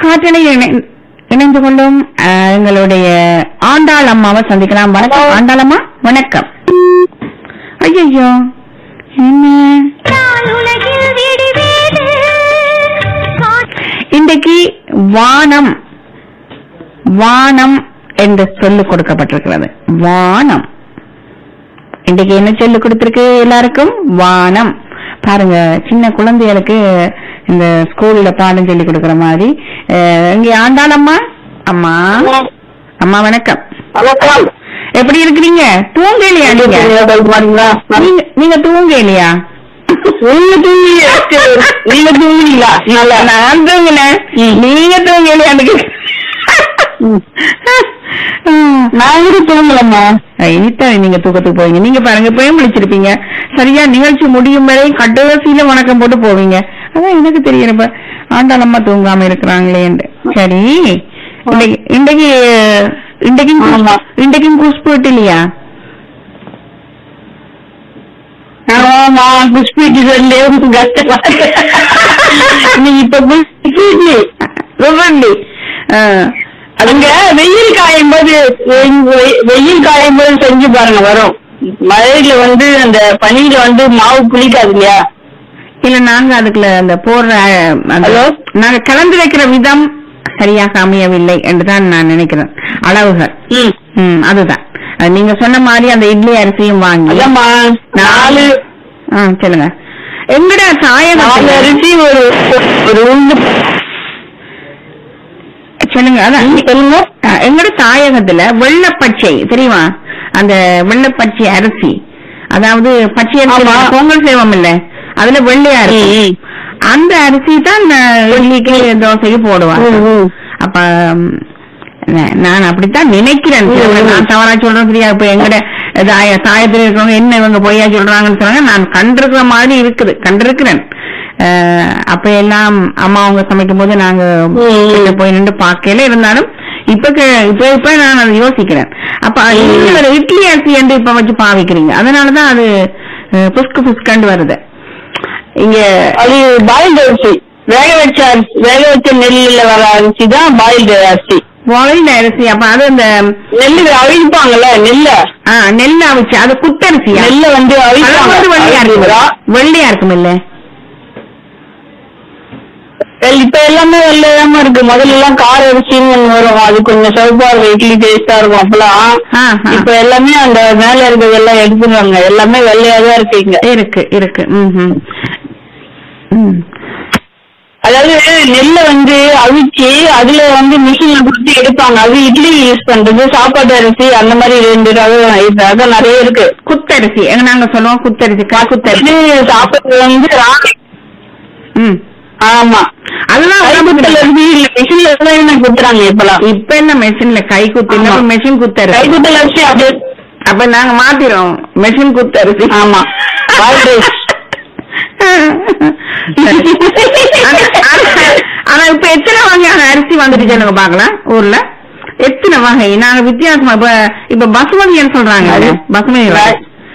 காற்றலை இணை- இணைந்து கொள்ளும் அஹ், எங்களுடைய ஆண்டாள் அம்மாவை சந்திக்கலாம் வணக்கம் ஆண்டாள் அம்மா வணக்கம் ஐயோ என்ன இன்றைக்கு வானம் வானம் என்று சொல்லு கொடுக்கப்பட்டிருக்கிறது வானம் இன்றைக்கு என்ன சொல்லு கொடுத்திருக்கு எல்லாருக்கும் வானம் பாருங்க சின்ன குழந்தைகளுக்கு இந்த ஸ்கூல்ல பாடம் சொல்லி கொடுக்கிற மாதிரி அஹ், இங்க ஆண்டாளம்மா அம்மா அம்மா வணக்கம் வணக்கம் எப்படி இருக்கிறீங்க தூங்கலையா நீங்க நீங்க- நீங்க தூங்கலையா நீங்க தூங்கி நீங்க தூங்குறீங்களா நல்லா நான் தூங்கினேன் நீங்க தூங்கலையான்னு நான் கூட தூங்கலம்மா இனித்தான் நீங்க தூக்கத்துக்கு போவீங்க நீங்க பாருங்க இப்பயும் விழிச்சிருப்பீங்க சரியா நிகழ்ச்சி முடியும் வரை கடைசியில வணக்கம் போட்டு போவீங்க அதான் எனக்கு தெரியும் இப்ப ஆண்டாளம்மா தூங்காம இருக்கிறாங்களேன்னு சரி இன்னைக்கு இன்னைக்கு இன்றைக்கும் குஸ்- ஆமா. இன்றைக்கும் குஸ் போயிட்டு இல்லையா ஆமா குஸ்பீட்டு சொல்லி கஷ்டமா நீ இப்ப குஸ்பீட்டு ரொம்ப அதுங்க வெயில் காயும் போது வெயில் காயும் போது செஞ்சு பாருங்க வரும் மழையில வந்து அந்த பனியில வந்து மாவு புளிக்காது இல்லையா இல்ல நாங்க அதுக்குள்ள அந்த போடுற அஹ், அந்த- ஹலோ? நாங்க கலந்து வைக்கிற விதம் சரியாக அமையவில்லை என்றுதான் நான் நினைக்கிறேன் அளவுகள் ம் ம் அதுதான் அது நீங்க சொன்ன மாதிரி அந்த இட்லி அரிசியும் வாங்கி அதாம்மா நாலு ஆ சொல்லுங்க எங்கட நாலு தாயகத்துல அரிசி ஒரு ஒரு உளுந்து சொல்லுங்க அதான் சொல்லுங்க ஆ, எங்கட தாயகத்துல வெள்ளப்பச்சை தெரியுமா அந்த வெள்ளப்பச்சை அரிசி அதாவது பச்சை அரிசி ஆமா. பொங்கல் செய்வோம் இல்ல அதுல வெள்ளையா இருக்கும் ம், அந்த அரிசி தான் நான் இட்லிக்கு தோசைக்கு போடுவாங்க ம், ம். அப்ப ம், நா- நான் அப்படித்தான் நினைக்கிறேன் ம், ம். நான் தவறா சொல்றேன் சரியா இப்ப எங்கட தாய தாயத்துல இருக்கிறவங்க என்ன இவங்க பொய்யா சொல்றாங்கன்னு சொன்னாங்க நான் கண்டிருக்கிற மாதிரி இருக்குது கண்டிருக்கிறேன் அஹ், அப்ப எல்லாம் அம்மா அவங்க சமைக்கும் போது நாங்க ம். வெளில போய் நின்று பார்க்கல இருந்தாலும் இப்ப கே- இப்ப இப்ப நான் அதை யோசிக்கிறேன் அப்ப நீங்க ஒரு இட்லி அரிசி என்று இப்ப வச்சு பாவிக்கிறீங்க அதனாலதான் அது அஹ், புஸ்கு புஸ்கண்டு வருது இங்க அது பாயில்டு அரிசி வேக வச்ச அரிசி வேக வச்ச நெல்லுல வர அரிசி தான் பாயில்டு அரிசி வாயில் அரிசி அப்ப அது அந்த நெல்லு அவிழ்ப்பாங்கல்ல நெல்ல ஆ, நெல் அவிச்சு அது குத்தரிசியா நெல்ல வந்து அது அவிழ்ப்பாங்க வந்து வெள்ளையா இருக்கும் அவிழ்க்கிறா. வெள்ளையா இருக்கும் இல்ல வெள்- இப்ப எல்லாமே வெள்ளையாம இருக்கு முதல்ல எல்லாம் கார அரிசின்னு ஒண்ணு வரும் அது கொஞ்சம் சிவப்பா இருக்கும் இட்லி டேஸ்டா இருக்கும் அப்பெல்லாம் ஆ, ஆ. இப்ப எல்லாமே அந்த மேல இருக்கிறது எல்லாம் எடுத்துருவாங்க எல்லாமே வெள்ளையா தான் இருக்கு இங்க இருக்கு இருக்கு ம்ஹும். ம் அதாவது நெல்ல வந்து அவிச்சு அதுல வந்து மிஷின்ல கொடுத்து எடுப்பாங்க அது இட்லி யூஸ் பண்றது சாப்பாட்டு அரிசி அந்த மாதிரி ரெண்டு ரகம் இது அதான் நிறைய இருக்கு குத்தரிசி எங்க நாங்க சொல்லுவோம் குத்தரிசி கா குத்தரிசி இது சாப்பாடு வந்து ராணி ம் ஆமா அதெல்லாம் உடம்புக்கு கைக்குத்தல் அரிசி இல்ல மிஷின்ல எல்லாம் குத்துறாங்க இப்பெல்லாம் இப்ப என்ன மெஷின்ல கை குத்து ஆமா. மெஷின் குத்தரிசி கைக்குத்தல் அரிசி அப்படியே அப்ப நாங்க மாத்திரோம் மெஷின் குத்தரிசி ஆமா Wild rice. ஆனா- ஆனா- ஆனா இப்ப எத்தனை வகையான அரிசி வந்துட்டு சொல்லுங்க பாக்கலாம் ஊர்ல எத்தனை வகை நாங்க வித்தியாசமா இப்ப இப்ப பசுமதின்னு சொல்றாங்க அது. பசுமதி வகை.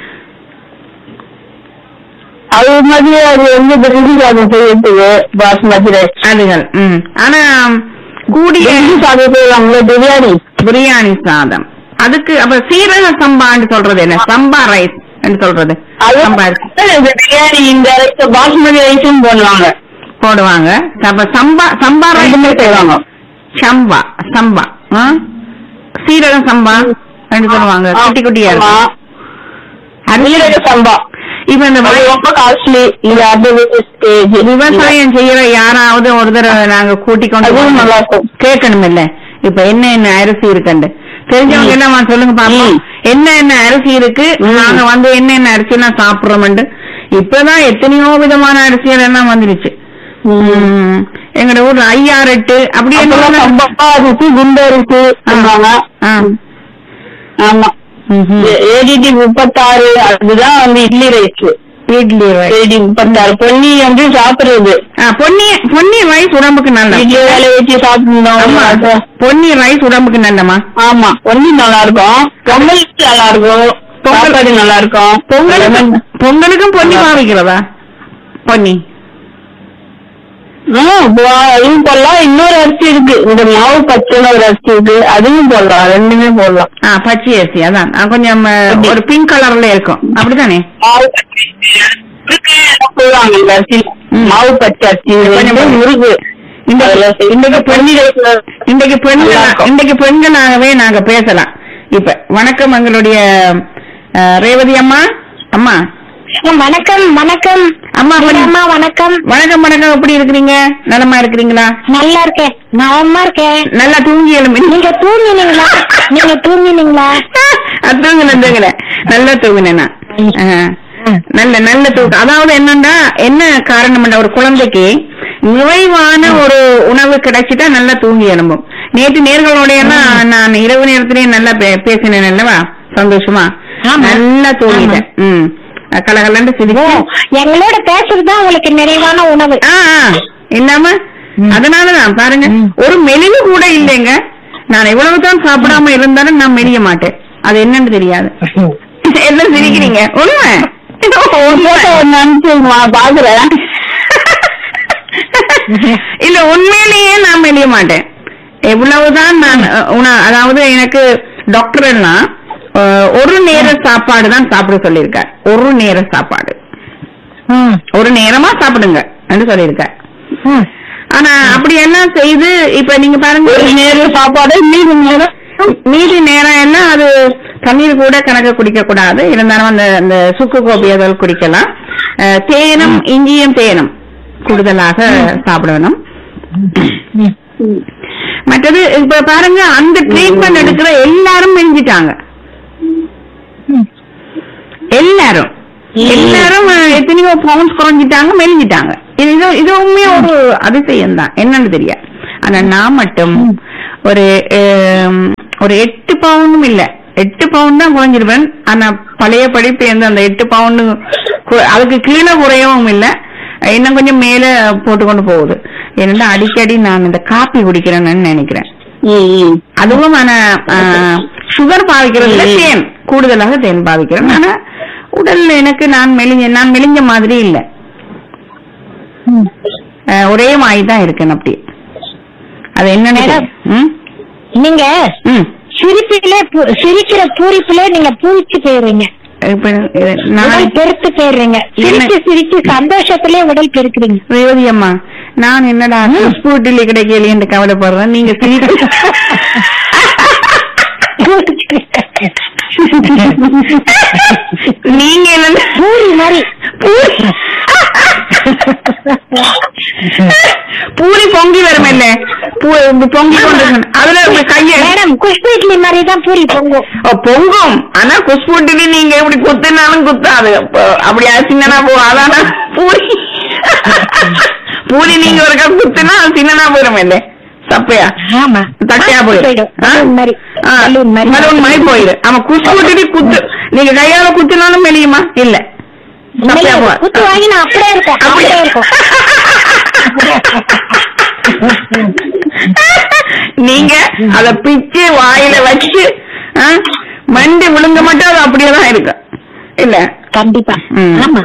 அது மாதிரி அது வந்து பிரிஞ்சி சாதம் செய்யறதுக்கு பாஸ்மதி ரைஸ் அதுகள் ம் ஆனா கூடிய பிரிஞ்சி சாதம் செய்வாங்களே பிரியாணி பிரியாணி சாதம் அதுக்கு அப்ப சீரக சம்பான்னு சொல்றது என்ன சம்பா ரைஸ் என்று சொல்றது அது சம்பா அரிசி இந்த பிரியாணி இந்த ரைஸ் பாஸ்மதி ரைஸும் போடுவாங்க போடுவாங்க அப்ப சம்பா சம்பா ரெண்டுமே ரைஸ் செய்வாங்க சம்பா சம்பா ஆ? சீரக சம்பா ரெண்டு சொல்லுவாங்க குட்டி குட்டியா ஆமா. இருக்கும் சீரக சம்பா இப்ப இந்த அது வய- ரொம்ப காஸ்ட்லி இந்த அறுபது ஸ்டேஜ் விவசாயம் செய்யற யாராவது ஒரு தடவை நாங்க கூட்டிக் கொண்டு அதுவும் நல்லா இருக்கும் கேட்கணும் இல்ல இப்ப என்ன என்ன அரிசி இருக்குண்டு தெரிஞ்சவங்க ம். என்னமா சொல்லுங்க பாப்போம் ம். என்ன என்ன அரிசி இருக்கு ம். நாங்க வந்து என்ன என்ன அரிசி எல்லாம் சாப்பிடுறோம்ண்டு இப்பதான் எத்தனையோ விதமான அரிசிகள் எல்லாம் வந்துருச்சு ம். எங்கட ஊர்ல ஐயாரெட்டு அப்படி அப்பெல்லாம் என்ன சம்பா அரிசி குண்டு அரிசி சொல்லுவாங்க ஆ. ஆமா ம்ஹும். ஏடிடி முப்பத்தாறு அதுதான் வந்து idli rice idli rice. AD முப்பத்தாறு பொன்னி வந்து சாப்பிடுறது ஆ, பொன்னி பொன்னி ரைஸ் உடம்புக்கு நல்ல வீட்லயே வேலை வச்சு சாப்பிடணும் ஆமா அது- பொன்னி ரைஸ் உடம்புக்கு நல்லமா ஆமா பொன்னி நல்லா இருக்கும் பொங்கல் நல்லா இருக்கும் பொங்கல். சாப்பாடு நல்லா இருக்கும் பொங்கலுக்கு Lemon. பொங்கலுக்கும் பொன்னி பாவிக்கிறதா பொன்னி ம், போ- அதுவும் போடலாம் இன்னொரு அரிசி இருக்கு இந்த மாவு பச்சைன்னு ஒரு அரிசி இருக்கு அதுவும் போடலாம் ரெண்டுமே போடலாம் ஆ பச்சை அரிசி அதான் ஆ, கொஞ்சம் அஹ், ஒரு பிங்க் கலர்ல இருக்கும் அப்படித்தானே மாவு பச்சை இருக்கு, போடுவாங்க இந்த அரிசி ம். மாவு பச்சை அரிசி இது கொஞ்சம் வந்து முருகு இந்த- அதுல இன்றைக்கு பொன்னிறத்துல இன்றைக்கு நல்லா பெண்கள் இருக்கும். இன்றைக்கு பெண்களாகவே நாங்க பேசலாம் இப்ப வணக்கம் எங்களுடைய அஹ், ரேவதி அம்மா அம்மா வணக்கம் வணக்கம் அம்மா மீரா கொஞ்சம் அம்மா வணக்கம் வணக்கம் வணக்கம் எப்படி இருக்கிறீங்க நலமா இருக்கிறீங்களா நல்லா இருக்கேன் நலமா இருக்கேன் நல்லா தூங்கி எழும்பி நீங்க தூங்கினீங்களா நீங்க தூங்கினீங்களா அது தூங்கினேன் தூங்கினேன் நல்லா தூங்கினேன் நான். ஆ. நல்ல நல்ல தூக்கம் அதாவது என்னன்னா என்ன காரணம் ஒரு குழந்தைக்கு நிறைவான ஒரு உணவு கிடைச்சிட்டா நல்லா தூங்கி எழும்பும் நேற்று நேர்களோட எல்லாம் நான் இரவு நேரத்திலேயே நல்லா பே- பேசினேன் அல்லவா சந்தோஷமா ஆமா. நல்லா தூங்கிட்டேன் ம் கலகலன்னு ஓ சிரிச்சு எங்களோட பேசுறதுதான் உங்களுக்கு நிறைவான உணவு ஆ ஆ. இல்லாம அதனாலதான் பாருங்க ஒரு மெலிவு கூட இல்லைங்க நான் எவ்வளவுதான் சாப்பிடாம இருந்தாலும் நான் மெலிய மாட்டேன் அது என்னன்னு தெரியாது என்ன சிரிக்கிறீங்க உண்மை உண்மை. நினைச்சு பாக்குறேன் இல்ல உண்மையிலேயே நான் மெலிய மாட்டேன் எவ்வளவுதான் நான் அஹ், உண- அதாவது எனக்கு டாக்டர் எல்லாம் அஹ், ஒரு நேர சாப்பாடு தான் சாப்பிட சொல்லியிருக்கார் ஒரு நேர சாப்பாடு ஒரு நேரமா சாப்பிடுங்க என்று சொல்லியிருக்கார் ஆனா அப்படி எல்லாம் செய்து இப்ப நீங்க பாருங்க ஒரு நேரம் சாப்பாடு மீதி நேரம் மீதி நேரம் எல்லாம் அது தண்ணீர் கூட கணக்க குடிக்க கூடாது இருந்தாலும் அந்த அந்த சுக்கு கோபி அதில் குடிக்கலாம் அஹ், தேனும் இஞ்சியும் தேனும் கூடுதலாக சாப்பிடணும் மற்றது இப்ப பாருங்க அந்த ட்ரீட்மெண்ட் எடுக்கிற எல்லாரும் மெஞ்சிட்டாங்க எல்லாரும் எல்லாரும் அஹ், எத்தனையோ பவுண்ட்ஸ் குறைஞ்சிட்டாங்க மெலிஞ்சிட்டாங்க இது இது- இது உண்மையா ஒரு அதிசயம் தான் என்னன்னு தெரியாது ஆனா நான் மட்டும் ஒரு அஹ், ஒரு எட்டு பவுண்டும் இல்ல எட்டு பவுண்ட் தான் குறைஞ்சிருப்பேன் ஆனா பழைய படிப்பு எந்த அந்த எட்டு பவுண்டு கு- அதுக்கு கீழே குறையவும் இல்ல இன்னும் கொஞ்சம் மேல போட்டு கொண்டு போகுது ஏன்னா அடிக்கடி நான் இந்த காப்பி குடிக்கிறேன்னு நினைக்கிறேன் ம், ம். அதுவும் ஆனா சுகர் பாவிக்கிறதுல ம். தேன் கூடுதலாக தேன் பாவிக்கிறேன் ஆனா உடல்ல எனக்கு நான் மெலிஞ்ச நான் மெலிஞ்ச மாதிரி இல்ல அஹ், ஒரே மாதிரி தான் இருக்கேன் அப்படி அது என்னன்னு மேடம். தெரியல. ம்? நீங்க ம். சிரிப்பிலே பு- சிரிக்கிற பூரிப்பிலே நீங்க பூரிச்சு போயிடுறீங்க இப்ப இது நான் உடல் பெருத்து போயிடுறீங்க சிரிச்சு சிரிச்சு சந்தோஷத்திலே உடல் பெருக்குறீங்க ரேவதி அம்மா நான் என்னடா ஸ்பூட்டிலி கிடைக்கல என்று கவலைப்படுறேன் நீங்க சிரிப்பு நீங்க என்ன பூரி மாதிரி பூரி பூரி பொங்கி வரும் இல்ல பூ- பொங்கி கொண்டு இருக்கணும். அதுல இப்படி கைய மேடம் குஷ்பு இட்லி மாதிரி தான் பூரி பொங்கும் ஓ, பொங்கும் ஆனா குஸ்பூட்டிக்கு நீங்க இப்படி குத்துனாலும் குத்தாது அப்ப அப்படி சின்னனா போ அதான பூரி பூரி நீங்க ஒரு கப் குத்துனா அது சின்னனா போயிடும் இல்ல சப்பையா ஆமா தட்டையா போயிடும் ஆ? பலூன் மாதிரி ஆ, பலூன் மாதிரி பலூன் மாதிரி போயிடும் ஆமா குஸ்பூட்டிக்கு குத்து நீங்க கையால குத்துனாலும் மெலியுமா இல்ல சப்பையா போ குத்து வாங்கி நான் அப்படியே இருக்கும் அப்படியே இருக்கும் நீங்க அத பிச்சு வாயில வச்சு ஆ, மண்டி விழுங்க மட்டும் அது அப்படியே தான் இருக்கும் இல்ல கண்டிப்பா ம். ஆமா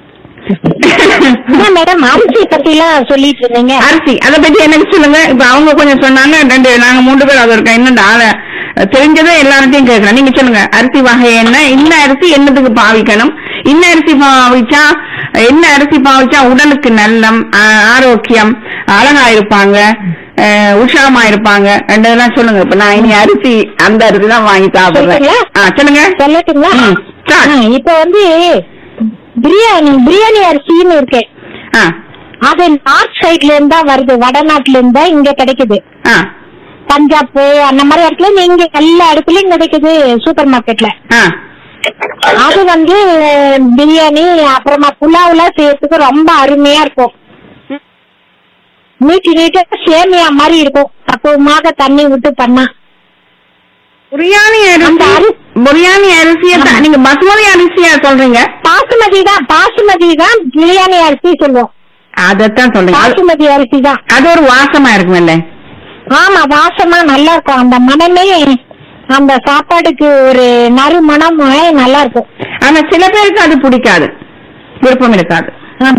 என்ன மேடம் அரிசி பத்தி எல்லாம் சொல்லிட்டு இருந்தீங்க அரிசி அத பத்தி எனக்கு சொல்லுங்க இப்ப அவங்க கொஞ்சம் சொன்னாங்க ரெண்டு நாங்க மூன்று பேர் அது இருக்கோம் இன்னும் ஆள- தெரிஞ்சதை எல்லார்ட்டையும் கேட்கலாம் நீங்க சொல்லுங்க அரிசி வகை என்ன இந்த அரிசி என்னத்துக்கு பாவிக்கணும் இந்த அரிசி பாவிச்சா என்ன அரிசி பாவிச்சா உடலுக்கு நல்லம் ஆ- ஆரோக்கியம் அழகா இருப்பாங்க அஹ், உற்சாகமா இருப்பாங்க ரெண்டதெல்லாம் சொல்லுங்க இப்ப நான் இனி அரிசி அந்த அரிசி தான் வாங்கி சாப்பிடுறேன் சொல்றீங்களா? ஆ, சொல்லுங்க சொல்லட்டுங்களா ம், start. ஆ, இப்ப வந்து பிரியாணி பிரியாணி அரிசின்னு இருக்கு ஆ, அது நார்த் சைட்ல இருந்தா வருது வடநாட்டுல இருந்தா இங்க கிடைக்குது ஆ, பஞ்சாப் அந்த மாதிரி இடத்துல நீங்க எல்லா இடத்துலயும் கிடைக்குது சூப்பர் மார்க்கெட்ல ஆ. அது வந்து பிரியாணி அப்புறமா புலாவ்லாம் செய்யறதுக்கு ரொம்ப அருமையா இருக்கும் நீட்டு நீட்டா சேமியா மாதிரி இருக்கும் பக்குவமாக தண்ணி விட்டு பண்ணா பிரியாணி அந்த அரிசி அரிசி- பிரியாணி அரிசியை தான் ஆமா. நீங்க பசுமதி அரிசியா சொல்றீங்க பாசுமதி தான் பாசுமதி தான் பிரியாணி அரிசி சொல்லுவோம் அதத்தான் சொல்றீங்க அது- பாசுமதி அரிசி தான் அது ஒரு வாசமா இருக்கும்ல ஆமா வாசமா நல்லா இருக்கும் அந்த மனமே அந்த சாப்பாடுக்கு ஒரு நறுமணம் நல்லா இருக்கும் ஆனா சில பேருக்கு அது பிடிக்காது விருப்பம் இருக்காது ஆமா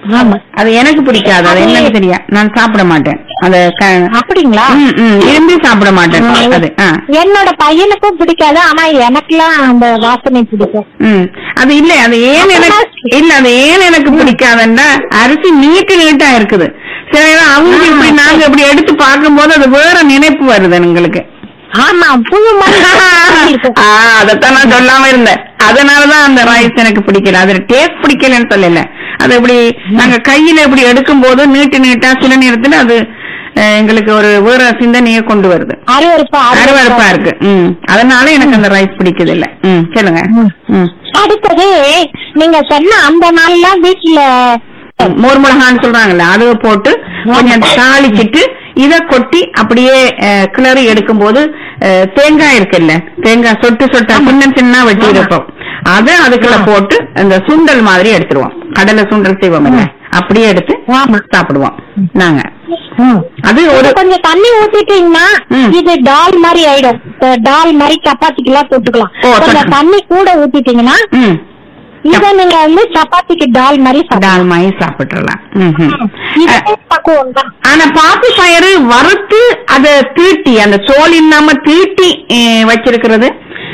ஆமா அது எனக்கு பிடிக்காது அது என்னன்னு தெரியா நான் சாப்பிட மாட்டேன் அந்த க- அப்படிங்களா ம், ம், விரும்பி சாப்பிட மாட்டேன் அது ஆ என்னோட பையனுக்கும் பிடிக்காது ஆனா எனக்குலாம் அந்த வாசனை பிடிக்கும் ம் அது இல்ல அது ஏன் எனக்கு இல்ல அது ஏன் எனக்கு பிடிக்காதுன்னா அரிசி நீட்டு நீட்டா இருக்குது சில நேரம் அவங்க இப்படி நாங்க இப்படி எடுத்து பார்க்கும்போது அது வேற நினைப்பு வருது எங்களுக்கு ஆமா புழு மாதிரி இருக்கும் ஆ, அதைத்தான் நான் சொல்லாம இருந்தேன் அதனாலதான் அந்த ரைஸ் எனக்கு பிடிக்கல அது டேஸ்ட் பிடிக்கலன்னு சொல்லல அது இப்படி நாங்க கையில இப்படி எடுக்கும் போது நீட்டு நீட்டா சில நேரத்துல அது அஹ், எங்களுக்கு ஒரு வேற சிந்தனையை கொண்டு வருது அருவருப்பா அருவருப்பா இருக்கு ம் அதனால எனக்கு அந்த ரைஸ் பிடிக்குது இல்ல ம் சொல்லுங்க ம். ம் அடுத்தது நீங்க சொன்ன அந்த நாள்லாம் வீட்டுல மோர் மிளகான்னு சொல்றாங்கல்ல அது போட்டு கொஞ்சம் தாளிச்சிட்டு இத கொட்டி அப்படியே அஹ், கிளறி எடுக்கும்போது அஹ், தேங்காய் இருக்குல்ல தேங்காய் சொட்டு சொட்டா சின்ன சின்ன வெட்டி இருப்போம் அதை அதுக்குள்ள போட்டு அந்த சுண்டல் மாதிரி எடுத்துருவோம் கடலை சுண்டல் செய்வோம் இல்ல அப்படியே எடுத்து ஆமா சாப்பிடுவோம் நாங்க ம். அது ஒரு இது கொஞ்சம் தண்ணி ஊத்திட்டீங்கன்னா ம். இது டால் மாதிரி ஆயிடும் இந்த டால் மாதிரி சப்பாத்திக்கு எல்லாம் தொட்டுக்கலாம் ஓ, கொஞ்சம் தொட்டு- தண்ணி கூட ஊத்திட்டீங்கன்னா ம் இத நீங்க வந்து சப்பாத்திக்கு டால் மாதிரி சாப்பிடலாம் டால் மாதிரி சாப்பிட்டுறலாம் ம் ம். இது அஹ், பக்குவம் தான் ஆனா பாசி பயிறு வறுத்து அத தீட்டி அந்த தோல் இல்லாம தீட்டி அஹ், வச்சிருக்கிறது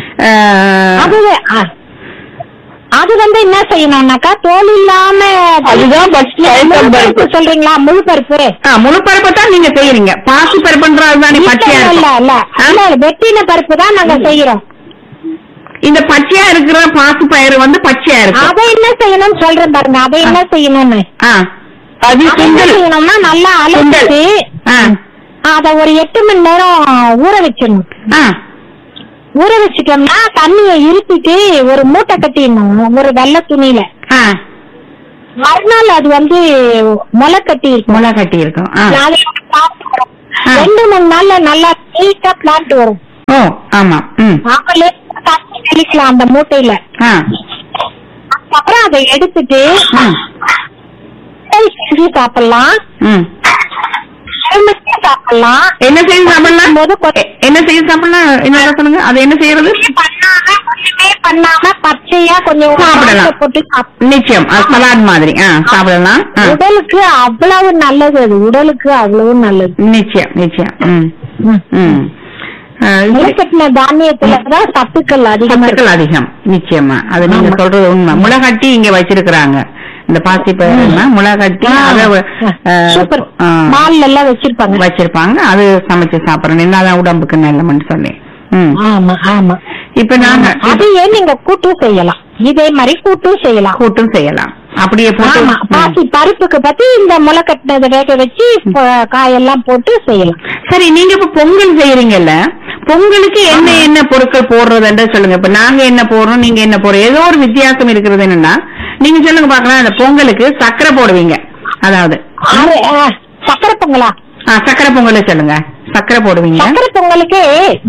அஹ், அது அ- அது வந்து என்ன செய்யணும்னாக்கா தோல் இல்லாம அதுதான் first முழு பயத்தம் பருப்பு பருப்பு. சொல்றீங்களா முழு பருப்பு ஆ, முழு பருப்பை தான் நீங்க செய்யறீங்க பாசி பருப்புன்றது தானே பச்சையா இல்ல இல்ல இருக்கும் இல்ல ஆ? இல்ல, இல்ல, வெட்டின பருப்பு தான் நாங்க செய்யறோம் இந்த பச்சையா இருக்கிற பாசி பயிறு வந்து பச்சையா இருக்கும் அதை என்ன செய்யணும்னு சொல்றேன் பாருங்க அதை என்ன செய்யணும்னு ஆ, அது அதை என்ன சுண்டல் செய்யணும்னா நல்லா அலசிட்டு ஆ, அத ஒரு எட்டு மணி நேரம் ஊற வச்சிடணும் ஆ, ஊற வச்சிட்டோம்னா தண்ணியை இருத்திட்டு ஒரு மூட்டை கட்டிடணும் ஒரு வெள்ளை துணியில ஆ. மறுநாள் அது வந்து முளை கட்டி இருக்கும் முளை கட்டி இருக்கும் ஆ. அது plant வரும். ஆ. ரெண்டு மூணு நாள்ல நல்லா நீட்டா பிளான்ட் வரும் ஓ ஆமா ம் நாமளே தண்ணி தெளிக்கலாம் அந்த மூட்டையில ஆ அதுக்கப்புறம் அதை எடுத்துட்டு ம் முட்டை செஞ்சு சாப்பிடலாம் ம் எலுமிச்சை சாப்பிடலாம் என்ன செய்து சாப்பிடலாம் போது கொஞ்சம் எ- என்ன செய்து சாப்பிடலாம் என்ன சொல்லுங்க அது என்ன செய்யறது பண்ணாம ஒண்ணுமே பண்ணாம பச்சையா கொஞ்சம் ஒரு சாப்பிடலாம். சாஸை போட்டு சாப்பிடலாம். நிச்சயம் அது சலாட் மாதிரி ஆ சாப்பிடலாம் ஆ. உடலுக்கு அவ்வளவு நல்லது அது உடலுக்கு அவ்வளவு நல்லது நிச்சயம் நிச்சயம் ம் ம் ஆ, இது- முளைக்கட்டின தானியத்துலதான் சத்துக்கள் அதிகமா இருக்கு சத்துக்கள் அதிகம் நிச்சயமா அது நீங்க ஆமா. சொல்றது உண்மை முளைகட்டி இங்க வச்சிருக்கிறாங்க இந்த பாசி பயிரென்னா முளைகட்டி அத ஆ, சூப்பர் ஆ, மால்ல எல்லாம் வச்சிருப்பாங்க வச்சிருப்பாங்க அது சமைச்சு சாப்பிடணும் என்னதான் உடம்புக்கு நல்லமன்னு சொல்லி ம் ஆமா ஆமா இப்ப நாங்க அதையே நீங்க கூட்டும் செய்யலாம் இதே மாதிரி கூட்டும் செய்யலாம் கூட்டும் செய்யலாம் அப்படியே போட்டு ஆமா ம். பாசி பருப்புக்கு பத்தி இந்த முளை கட்டினதை வேக வச்சு இப்ப காயெல்லாம் போட்டு செய்யலாம் சரி நீங்க இப்ப பொங்கல் செய்யறீங்கல்ல பொங்கலுக்கு என்ன என்ன பொருட்கள் போடுறதுன்ற சொல்லுங்க இப்ப நாங்க என்ன போடுறோம் நீங்க என்ன போடுறோம் ஏதோ ஒரு வித்தியாசம் இருக்கிறது என்னன்னா நீங்க சொல்லுங்க பாக்கலாம் அந்த பொங்கலுக்கு சக்கரை போடுவீங்க அதாவது ஆறு- ஆ, சக்கரை பொங்கலா ஆ, சக்கரை பொங்கல சொல்லுங்க சக்கரை போடுவீங்க சக்கரை பொங்கலுக்கு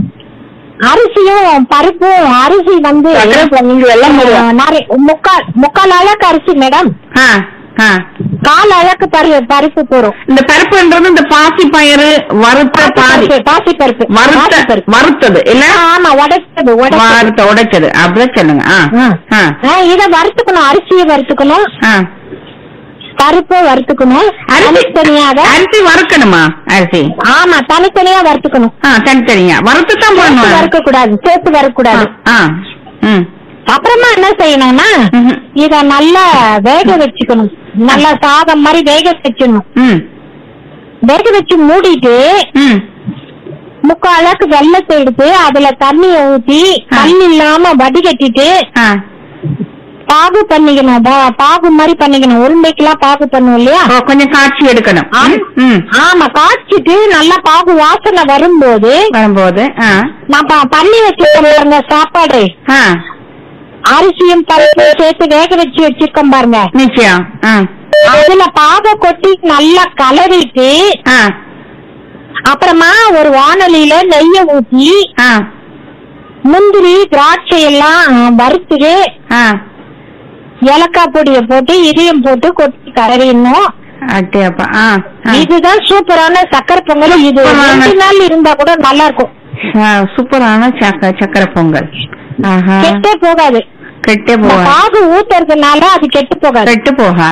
அரிசியும் பருப்பும் அரிசி வந்து சக்கரை பொங்கல் எல்லாம் ஆ, நிறைய முக்கால் முக்கால் அளவுக்கு அரிசி மேடம் ஆ, ஆ. கால் அளவுக்கு பரு பருப்பு போறோம் இந்த பருப்புன்றது இந்த பாசி பயிறு வறுத்த பாதி பாசி பருப்பு வறுத்த பாசி பருப்பு வறுத்தது இல்ல ஆமா உடைச்சது உடைச்சது வறுத்த உடைச்சது அப்படிதான் சொல்லுங்க ஆ, ஆ. ஆ, ஆ, இத வறுத்துக்கணும் அரிசியை வறுத்துக்கணும் ஆ. பருப்பை வறுத்துக்கணும் அரிசி தனித்தனியாக அரிசி வறுக்கணுமா அரிசி ஆமா தனித்தனியா வறுத்துக்கணும் ஆ தனித்தனியா வறுத்து தான் சேர்த்து போடணும் வறுக்க கூடாது சேர்த்து வறுக்க கூடாது ஆ ம் அப்புறமா என்ன செய்யணும்னா ம்ஹும். இத நல்லா வேக வச்சுக்கணும் நல்லா சாதம் மாதிரி வேக வச்சிடணும் ம் வேக வச்சு மூடிட்டு ம் முக்கால் அளவுக்கு வெள்ளத்தை எடுத்து அதுல தண்ணிய ஊத்தி தண்ணி இல்லாம வடிகட்டிட்டு ஆ பாகு பண்ணிக்கணும் பா- பாகு மாதிரி பண்ணிக்கணும் உருண்டைக்கெல்லாம் பாகு பண்ணுவோம் இல்லையா ஓ, கொஞ்சம் காய்ச்சி எடுக்கணும் ம், ம் ஆமா காய்ச்சிட்டு நல்லா பாகு வாசனை வரும்போது வரும்போது ஆ நான் பண்ணி வச்சிருக்கோம் பாருங்க சாப்பாடு ஆ அரிசியும் பருப்பும் சேர்த்து வேக வச்சு வச்சிருக்கோம் பாருங்க நிச்சயம் ஆ அதுல பாக கொட்டி நல்லா கலரிட்டு ஆ அப்புறமா ஒரு வானொலியில நெய்ய ஊத்தி ஆ முந்திரி திராட்சை எல்லாம் வறுத்துட்டு ஆ ஏலக்காய் பொடிய போட்டு இதையும் போட்டு கொட்டி கலரிடணும் அட்டேப்பா ஆ ஆ. இதுதான் சூப்பரான சக்கரை பொங்கல் இது சூப்பரான- ரெண்டு நாள் இருந்தா கூட நல்லா இருக்கும் ஆ, சூப்பரான சக்க சக்கரை பொங்கல் ஆஹா கெட்டே போகாது கெட்டே இந்த போகாது பாகு ஊத்துறதுனால அது கெட்டு போகாது கெட்டு போகாது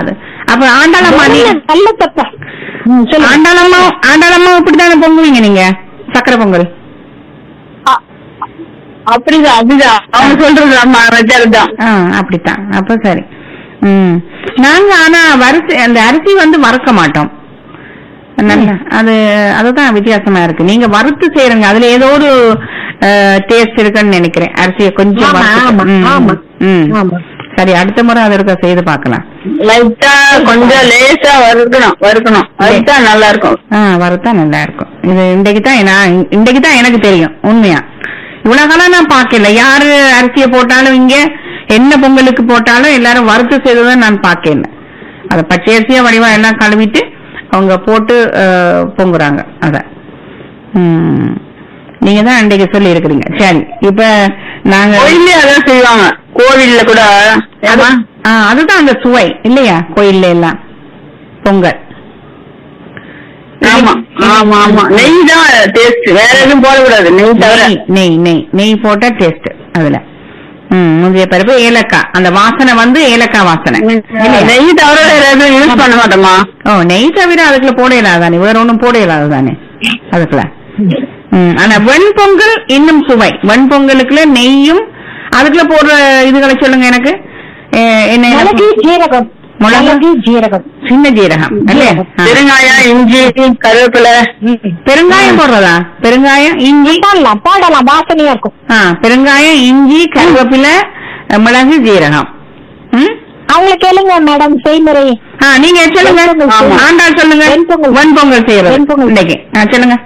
அப்ப ஆண்டாளம்மா நீ நல்ல தப்பா ம், சொல்லுங்க ஆண்டாளம்மா ஆண்டாளம்மா இப்படித்தானே பொங்குவீங்க நீங்க சக்கரை பொங்கல் அ- அப்படிதான் அப்படிதான் அவங்க சொல்றது ஆமா வச்சாருதான் ஆ அப்படித்தான் அப்ப சரி ம் நாங்க ஆனா வரிசை அந்த அரிசி வந்து வறுக்க மாட்டோம் நல்ல அது அதுதான் வித்தியாசமா இருக்கு நீங்க வறுத்து செய்யறீங்க அதுல ஏதோ ஒரு டேஸ்ட் இருக்குன்னு நினைக்கிறேன் அரிசியை கொஞ்சம் ஆமா, வறுத்துட்டு. ஆமா, ம், ஆமா. ம். ஆமா. சரி அடுத்த முறை அதை இருக்க செய்து பார்க்கலாம் லைட்டா கொஞ்சம் லேசா வறுக்கணும் வறுக்கணும் அதுதான் நல்லா இருக்கும் ஆ வறுத்தா நல்லா இருக்கும் இது இன்றைக்கு தான் நான் இன்றைக்கு தான் எனக்கு தெரியும் உண்மையா இவ்வளவு காலம் நான் பார்க்கல யாரு அரிசியை போட்டாலும் இங்க என்ன பொங்கலுக்கு போட்டாலும் எல்லாரும் வறுத்து செய்ததை நான் பார்க்கல அத பச்சை அரிசியா வடிவா எல்லாம் கழுவிட்டு அவங்க போட்டு அஹ், பொங்குறாங்க அத ம். நீங்க தான் அன்றைக்கு சொல்லி இருக்கிறீங்க சரி இப்ப நாங்க கோயிலே அதான் செய்வாங்க கோவில்ல கூட ஆமா. ஆ, அதுதான் அந்த சுவை இல்லையா கோயில்ல எல்லாம் பொங்கல் ஆமா ஆமா ஆமா நெய் தான் டேஸ்ட் வேற எதுவும் போடக்கூடாது நெய் தவிர நெய் நெய் நெய் நெய் போட்ட டேஸ்ட் அதுல ம் முந்தைய பருப்பு ஏலக்காய் அந்த வாசனை வந்து ஏலக்காய் வாசனை இல்லையா? நெய் தவிர வேற எதுவும் யூஸ் பண்ண மாட்டோமா ஓ நெய் தவிர அதுக்குள்ள போட இயலாது தானே வேற ஒண்ணும் போட இயலாது தானே அதுக்குள்ள ம் ஆனா வெண்பொங்கல் இன்னும் சுவை வெண்பொங்கலுக்குள்ள நெய்யும் அதுக்குள்ள போடுற இதுகளை சொல்லுங்க எனக்கு எ, என்ன மிளகு ஜீரகம் மிளகு? மிளகு ஜீரகம் சின்ன ஜீரகம் இல்லையா ஆ. பெருங்காயம் இஞ்சி கருவேப்பிலை பெருங்காயம் போடுறதா பெருங்காயம் இஞ்சி போடலாம் போடலாம் வாசனையா இருக்கும் ஆ பெருங்காயம் இஞ்சி கருவேப்பிலை மிளகு ஜீரகம் ம் அவங்களை கேளுங்க மேடம் செய்முறை ஆ நீங்க சொல்லுங்க வெண்பொங்கல் ஆமா. செய்யணும். ஆண்டாள் சொல்லுங்க வெண்பொங்கல். வெண்பொங்கல் செய்யறது வெண்பொங்கல். இன்னைக்கு ஆ சொல்லுங்க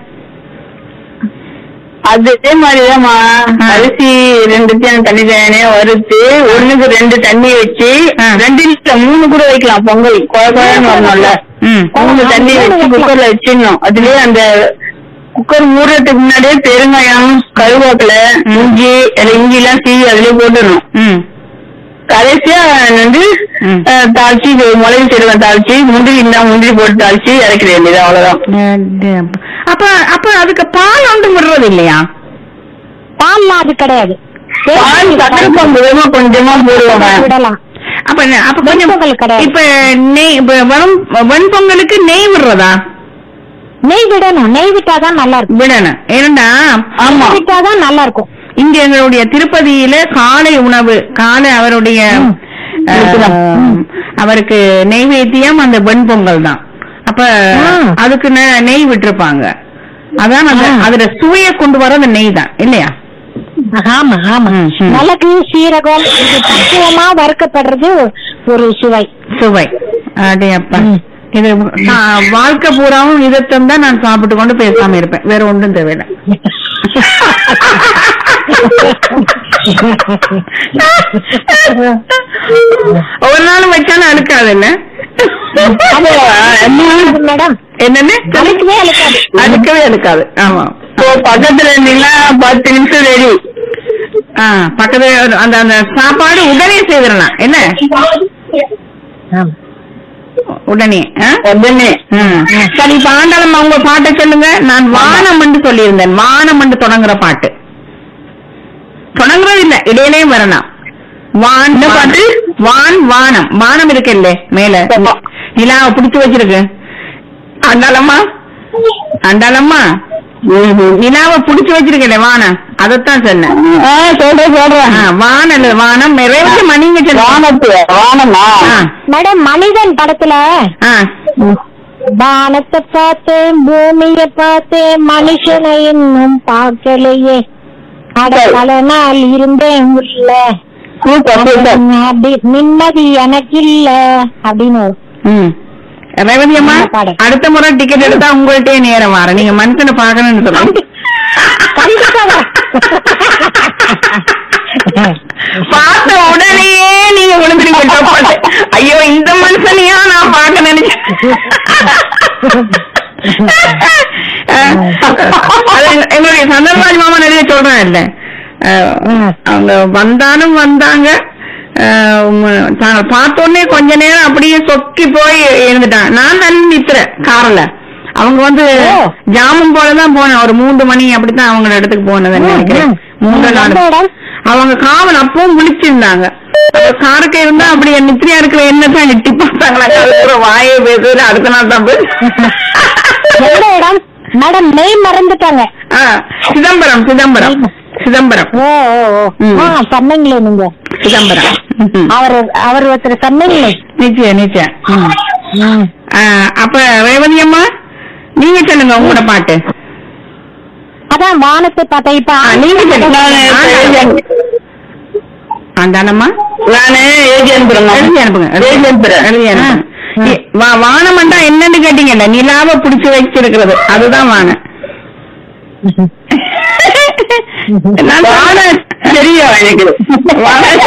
அதே மாதிரிதாம்மா ஆ. அரிசி ரெண்டுத்தையும் தண்ணி தனியா வறுத்து ஒண்ணுக்கு ரெண்டு தண்ணி வச்சு ஆ. ரெண்டு இல்ல மூணு கூட வைக்கலாம் பொங்கல் குழ குழன்னு வரணும்ல ம் மூணு தண்ணி வச்சு குக்கர்ல வச்சிடணும் அதுலயே அந்த குக்கர் மூடுறதுக்கு முன்னாடியே பெருங்காயம் கருவேப்பிலை இஞ்சி அதுல இஞ்சி எல்லாம் சீவி அதுலயே போட்டுடணும் ம் கடைசியா வந்து ம். அஹ், தாளிச்சு இது மிளகு சீரகம் தாளிச்சு முந்திரி இருந்தா முந்திரி போட்டு தாளிச்சு இறக்கிற வேண்டியது அவ்வளவுதான் அடே அப்பா. அப்ப அப்ப அதுக்கு பால் ஒன்றும் விடுறது இல்லையா பால்லாம் அது கிடையாது பால் சக்கரை பங்குமா கொஞ்சமா போடுவாங்க விடலாம் அப்ப என்ன- அப்ப கொஞ்சம் வெண்பொங்கல் கிடையாது. இப்ப நெய் இப்ப வெறும் வெண்பொங்கலுக்கு நெய் விடுறதா நெய் விடணும் நெய் விட்டாதான் நல்லா இருக்கும் விடணும் ஏன்னா ஆமா நெய் விட்டாதான் நல்லா இருக்கும் இங்க எங்களுடைய திருப்பதியில காலை உணவு காலை அவருடைய அஹ், அவருக்கு நெய்வேத்தியம் அந்த வெண்பொங்கல் தான் அப்ப ஆ. அதுக்கு நெ- நெய் விட்டிருப்பாங்க அதான் அந்த ஆ. அதுல சுவையை கொண்டு வர அந்த நெய் தான் இல்லையா ஆமா ஆமா ம், ம். மிளகு சீரகம் இது பக்குவமா வறுக்கப்படுறது ஒரு சுவை சுவை அடே அப்பா ம். இது நான் வாழ்க்கை பூராவும் இதைத்தான் தான் நான் சாப்பிட்டு கொண்டு பேசாம இருப்பேன் வேற ஒன்றும் தேவையில்லை ஒரு நாள் வச்சாலும் அழுக்காது என்ன மேடம் என்னன்னு அழுக்கவே அழுக்காது அழுக்கவே அழுக்காது ஆமா இப்போ பக்கத்துல இருந்தீங்கன்னா பத்து நிமிஷம் ரெடி ஆ பக்கத்துல ஒரு- அந்த அந்த சாப்பாடு உடனே செய்திடலாம் என்ன ஆமா. உடனே ஆ? உடனே ம். சரி இப்ப ஆண்டாளம்மா உங்க பாட்டை சொல்லுங்க நான் வானம் என்று சொல்லியிருந்தேன் வானம் என்று தொடங்குற பாட்டு தொடங்குறது இல்ல இடையிலே வரலாம் வான் என்ன பாட்டு? வான் வானம் வானம் இருக்குல்ல மேல ஆமா. நிலாவை பிடிச்சு வச்சிருக்கு ஆண்டாளம்மா ஆண்டாளம்மா நிலாவை பிடிச்சு வச்சிருக்கல வானம் அதைத்தான் சொன்னேன் ஆ சொல்றேன் சொல்றேன் ஆ, வானம் இல்ல வானம் நிறைவேற்ற மணிங்க சொல்லுங்க வானத்து வானமா ஆ, மேடம் மனிதன் படத்துல ஆ. வானத்தை பார்த்தேன் பூமிய பார்த்தேன் மனுஷனை இன்னும் பார்க்கலையே அட பல நாள் இருந்தேன் உள்ள சூப்பர் சூப்பர் அப்படி நிம்மதி எனக்கு இல்ல அப்படின்னு வரும். ம். ரேவதி அம்மா நல்ல பாடல். அடுத்த முறை டிக்கெட் எடுத்தா உங்கள்ட்டே நேரம் வர நீங்க மனுஷனை பாக்கணும்னு சொல்லுங்க கண்டிப்பா வரும். பார்த்த உடனேயே நீங்க விழுந்துருங்க டப்பால. ஐயோ இந்த மனுஷனையா நான் பார்க்க நினைச்சேன் அஹ், அது எங்களுடைய சந்தர்பாஜ் மாமா நிறைய சொல்றேன் இல்ல அஹ், அவங்க வந்தாலும் வந்தாங்க அஹ், உம், தா- பார்த்த உடனே கொஞ்ச நேரம் அப்படியே சொக்கி போய் இருந்துட்டாங்க நான் தான் நித்துறேன் கார்ல அவங்க வந்து ஓ. ஜாமுன் போலதான் போனேன் ஒரு மூன்று மணி அப்படித்தான் அவங்க இடத்துக்கு போனதுன்னு நினைக்கிறேன் ம். மூன்று ம், நாலு எந்த இடம்? அவங்க காவல் அப்பவும் விழிச்சிருந்தாங்க காருக்க இருந்தா அப்படி நித்திரியா இருக்கிற என்னத்தான் எட்டி பார்த்தாங்களா அதுக்கப்புறம் வாயை பேசுறது அடுத்த நாள் தான் போய் எந்த இடம் மேடம் நெய் மறந்துட்டாங்க ஆ, சிதம்பரம் சிதம்பரம் சிதம்பரம் ஓ ஓ ஓ ம். ஆ சொன்னீங்களே நீங்க சிதம்பரம் ம்ஹும். அவர் அவர் ஒருத்தர் சொன்னீங்களே நிச்சயம் நிச்சயம் ம். ம். ஆ, அப்ப ரேவதி அம்மா நீங்க சொல்லுங்க உங்களோட பாட்டு அதான் வானத்தை பார்த்தா இப்ப ஆ, நீங்க சொல்லுங்க அந்தானம்மா நானு ஏஜி அனுப்புறேங்க எழுதி அனுப்புங்க எழுதி அனுப்புறேன் எழுதி அனுப்புங்க ஆ. இ- வா- வானம்ண்டா என்னன்னு கேட்டீங்கல்ல நிலாவை புடிச்சு வச்சிருக்கிறது அதுதான் வானம் நான் வானம் தெரியும் எனக்கு வானம்.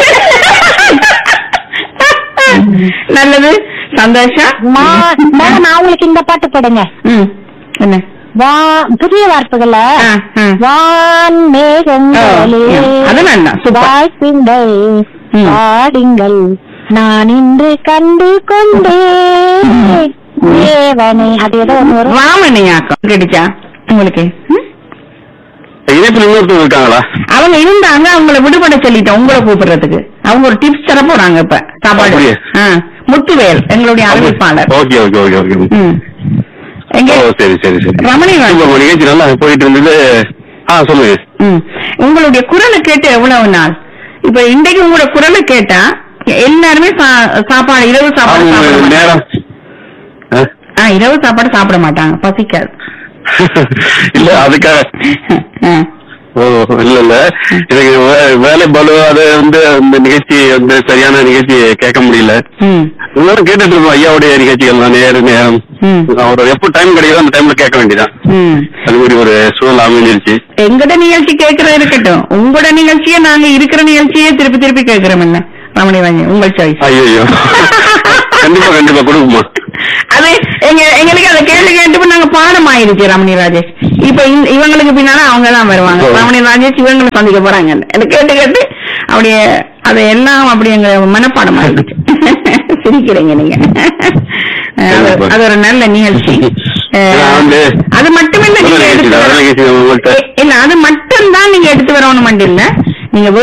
நல்லது சந்தோஷம் மா- மேடம் நான் உங்களுக்கு இந்த பாட்டு போடுங்க ம் என்ன வா புதிய வார்த்தைகள்ல ஆ, ஆ. வான் மேகங்களே ஓ, அது வேண்டாம், சூப்பர். வாழ்த்துங்கள் ம். பாடுங்கள் நான் இன்று கண்டு கொண்டேன் தேவனே அது ஏதோ ஒண்ணு வரும் ராமணியாக்கம் கிடைச்சா உங்களுக்கு ம்? இணைப்பில் இன்னொருத்தர் இருக்காங்களா அவங்க இருந்தாங்க அவங்கள விடுபட சொல்லிட்டோம் உங்களை கூப்பிடுறதுக்கு அவங்க ஒரு டிப்ஸ் தர போறாங்க இப்ப சாப்பாடு அப்படியா? ஆ, முத்துவேல் எங்களுடைய அறிவிப்பாளர் ஓகே ஓகே ஓகே ஓகே ம். எங்க ஓ சரி சரி சரி ரமணி வாணி. உங்க நிகழ்ச்சி நல்லா போயிட்டு இருந்தது ஆ சொல்லுங்க ம். உங்களுடைய குரலை கேட்டு எவ்வளவு நாள் இப்ப இன்றைக்கு உங்களோட குரலை கேட்டா எல்லாருமே சா- சாப்பாடு இரவு சாப்பாடு அவங்க சாப்பிட மாட்டாங்க. நேரம் ஆ? ஆ, இரவு சாப்பாடு சாப்பிட மாட்டாங்க பசிக்காது இல்ல அதுக்காக ஆ. ஓ இல்ல இல்ல எனக்கு வே- வேலை பலு அது வந்து இந்த நிகழ்ச்சி வந்து சரியான நிகழ்ச்சி கேட்க முடியல ம். எல்லாரும் கேட்டுட்டு இருக்கோம் ஐயாவுடைய நிகழ்ச்சிகள் தான் நேரு நேரம் ம். அவர் எப்போ டைம் கிடைக்குதோ அந்த டைம்ல கேட்க வேண்டியதான் ம். அது மாதிரி ஒரு சூழல் அமைஞ்சிருச்சு எங்கட நிகழ்ச்சி கேட்கறது இருக்கட்டும் உங்களோட நிகழ்ச்சியை நாங்க இருக்கிற நிகழ்ச்சியே திருப்பி திருப்பி கேட்கிறோம் என்ன ரமணி வாங்கி உங்கள் சாய்ஸ் ஐயோ கண்டிப்பா கண்டிப்பா கொடுக்குமா அது எங்க எங்களுக்கு அந்த கேள்வி கேட்டு நாங்க பாடம் ஆயிருச்சு ரமணி ராஜேஷ் இப்ப இந்த- இவங்களுக்கு பின்னால அவங்க தான் வருவாங்க ஓ. ரமணி ராஜேஷ் இவங்களை சந்திக்க போறாங்க எனக்கு கேட்டு கேட்டு அப்படியே அது எல்லாம் அப்படி எங்க மனப்பாடம் ஆயிடுச்சு சிரிக்கிறீங்க நீங்க அது- அது ஒரு நல்ல நிகழ்ச்சி அஹ், நான் வந்து அது மட்டுமில்ல நல்ல நீங்க நிகழ்ச்சி எடுத்து தான், நல்ல வர- நிகழ்ச்சி தான் உங்கள்ட்ட. இல்ல அது மட்டும் தான் நீங்க எடுத்து வரணும் இல்ல நீங்க